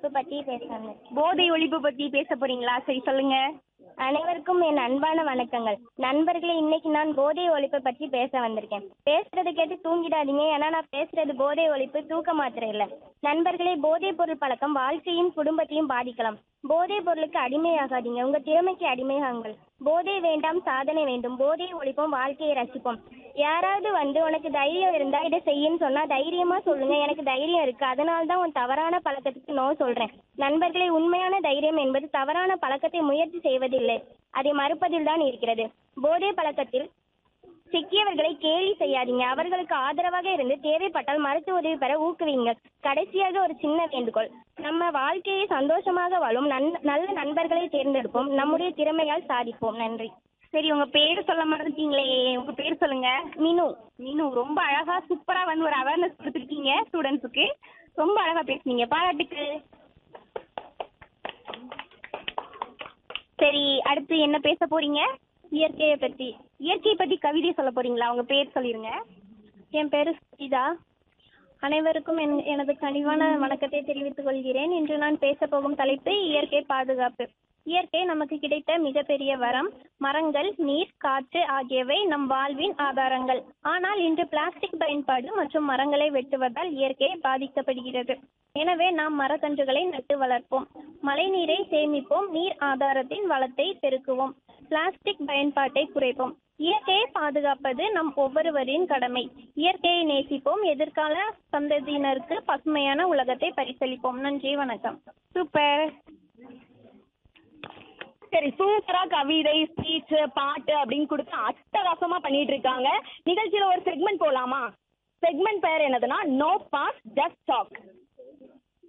ஒழிப்பு பற்றி பேசுறாங்க போதை ஒழிப்பு பத்தி பேச போறீங்களா சரி சொல்லுங்க அனைவருக்கும் என் அன்பான வணக்கங்கள் நண்பர்களே இன்னைக்கு நான் போதை ஒழிப்பு பற்றி பேச வந்திருக்கேன் பேசுறது கேட்டு தூங்கிடாதீங்க ஏன்னா நான் பேசுறது போதை ஒழிப்பு தூக்க மாத்திரை இல்லை நண்பர்களே போதைப் பொருள் பழக்கம் வாழ்க்கையும் குடும்பத்தையும் பாதிக்கலாம் போதைப் பொருளுக்கு அடிமையாகாதீங்க உங்க திறமைக்கு அடிமையாகுங்கள் போதை வேண்டாம் சாதனை வேண்டும் போதையை ஒழிப்போம் வாழ்க்கையை ரசிப்போம் யாராவது வந்து உனக்கு தைரியம் இருந்தா இதை செய்யுன்னு சொன்னா தைரியமா சொல்லுங்க எனக்கு தைரியம் இருக்கு அதனால தான் உன் தவறான பழக்கத்துக்கு நோ சொல்றேன் நண்பர்களே உண்மையான தைரியம் என்பது தவறான பழக்கத்தை முயற்சி செய்வதில்லை அதை மறுப்பதில் தான் இருக்கிறது போதை பழக்கத்தில் சிக்கியவர்களை கேலி செய்யாதீங்க அவர்களுக்கு ஆதரவாக இருந்து தேவைப்பட்டால் மருத்துவ உதவி பெற ஊக்குவிங்கள் கடைசியாக ஒரு சின்ன வேண்டுகோள் நம்ம வாழ்க்கையை சந்தோஷமாக வாழும் நன் நல்ல நண்பர்களை தேர்ந்தெடுப்போம் நம்முடைய திறமையால் சாதிப்போம் நன்றி சரி உங்க பேர் சொல்ல மறந்துட்டீங்களே உங்க பேர் சொல்லுங்க மினு மீனு ரொம்ப அழகா சூப்பரா வந்து ஒரு அவேர்னஸ் கொடுத்துருக்கீங்க ஸ்டூடெண்ட்ஸுக்கு ரொம்ப அழகா பேசுனீங்க பாராட்டுக்கு சரி அடுத்து என்ன பேச போறீங்க இயற்கையை பற்றி இயற்கை பத்தி கவிதை சொல்ல போறீங்களா உங்க பேர் சொல்லிருங்க என் பேரு சுஜிதா அனைவருக்கும் என் எனது கனிவான வணக்கத்தை தெரிவித்துக் கொள்கிறேன் இன்று நான் பேச போகும் தலைப்பு இயற்கை பாதுகாப்பு இயற்கை நமக்கு கிடைத்த மிகப்பெரிய வரம் மரங்கள் நீர் காற்று ஆகியவை நம் வாழ்வின் ஆதாரங்கள் ஆனால் இன்று பிளாஸ்டிக் பயன்பாடு மற்றும் மரங்களை வெட்டுவதால் இயற்கை பாதிக்கப்படுகிறது எனவே நாம் மரக்கன்றுகளை நட்டு வளர்ப்போம் மழைநீரை சேமிப்போம் நீர் ஆதாரத்தின் வளத்தை பெருக்குவோம் பிளாஸ்டிக் பயன்பாட்டை குறைப்போம் இயற்கையை பாதுகாப்பது நம் ஒவ்வொருவரின் கடமை இயற்கையை நேசிப்போம் எதிர்கால சந்ததியினருக்கு பசுமையான உலகத்தை பரிசளிப்போம் நன்றி வணக்கம் சூப்பர் சரி சூப்பரா கவிதை ஸ்பீச் பாட்டு அப்படின்னு கொடுத்து அட்டகாசமா பண்ணிட்டு இருக்காங்க நிகழ்ச்சியில ஒரு செக்மெண்ட் போலாமா செக்மெண்ட் பேர் என்னதுன்னா நோ பாஸ் ஜஸ்ட் டாக்